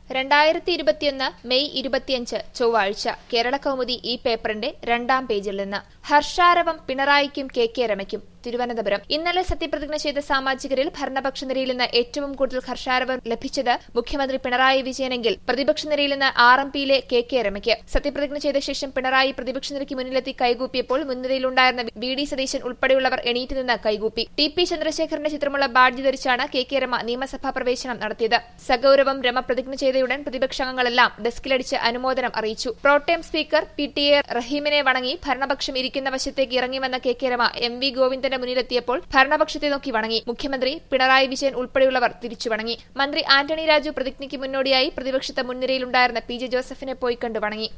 രണ്ടായിരത്തി ഇരുപത്തിയൊന്ന് മെയ് ഇരുപത്തിയഞ്ച് ചൊവ്വാഴ്ച കേരള കൗമുദി ഈ പേപ്പറിന്റെ രണ്ടാം പേജിൽ നിന്ന് ഹർഷാരവം പിണറായിക്കും കെ കെ രമയ്ക്കും തിരുവനന്തപുരം ഇന്നലെ സത്യപ്രതിജ്ഞ ചെയ്ത സാമാജികരിൽ ഭരണപക്ഷ നിരയിൽ നിന്ന് ഏറ്റവും കൂടുതൽ ഹർഷാരവം ലഭിച്ചത് മുഖ്യമന്ത്രി പിണറായി വിജയനെങ്കിൽ പ്രതിപക്ഷ നിരയിൽ നിന്ന് ആർ എം പിയിലെ കെ കെ രമയ്ക്ക് സത്യപ്രതിജ്ഞ ചെയ്ത ശേഷം പിണറായി പ്രതിപക്ഷ നിരയ്ക്ക് മുന്നിലെത്തി കൈകൂപ്പിയപ്പോൾ മുൻനിരയിലുണ്ടായിരുന്ന വി ഡി സതീശൻ ഉൾപ്പെടെയുള്ളവർ എണീറ്റ് നിന്ന് കൈകൂപ്പി ടി പി ചന്ദ്രശേഖരന്റെ ചിത്രമുള്ള ബാഡ്ജ് ധരിച്ചാണ് കെ കെ രമ നിയമസഭാ പ്രവേശനം നടത്തിയത് സഗൌരവം രമ പ്രതിജ്ഞ ചെയ്തയുടൻ പ്രതിപക്ഷാംഗങ്ങളെല്ലാം ഡെസ്കിലടിച്ച് അനുമോദനം അറിയിച്ചു pro tem speaker P T A റഹീമിനെ വണങ്ങി ഭരണപക്ഷം ഇരിക്കുന്ന വശത്തേക്ക് ഇറങ്ങി വന്ന K K Rema M V ഗോവിന്ദന്റെ മുന്നിലെത്തിയപ്പോൾ ഭരണപക്ഷത്തെ നോക്കി വണങ്ങി മുഖ്യമന്ത്രി പിണറായി വിജയൻ ഉൾപ്പെടെയുള്ളവർ തിരിച്ചു വണങ്ങി മന്ത്രി ആന്റണി രാജു പ്രതിജ്ഞയ്ക്ക് മുന്നോടിയായി പ്രതിപക്ഷത്തെ മുൻനിരയിലുണ്ടായിരുന്ന പി ജെ ജോസഫിനെ പോയി കണ്ടു വണങ്ങി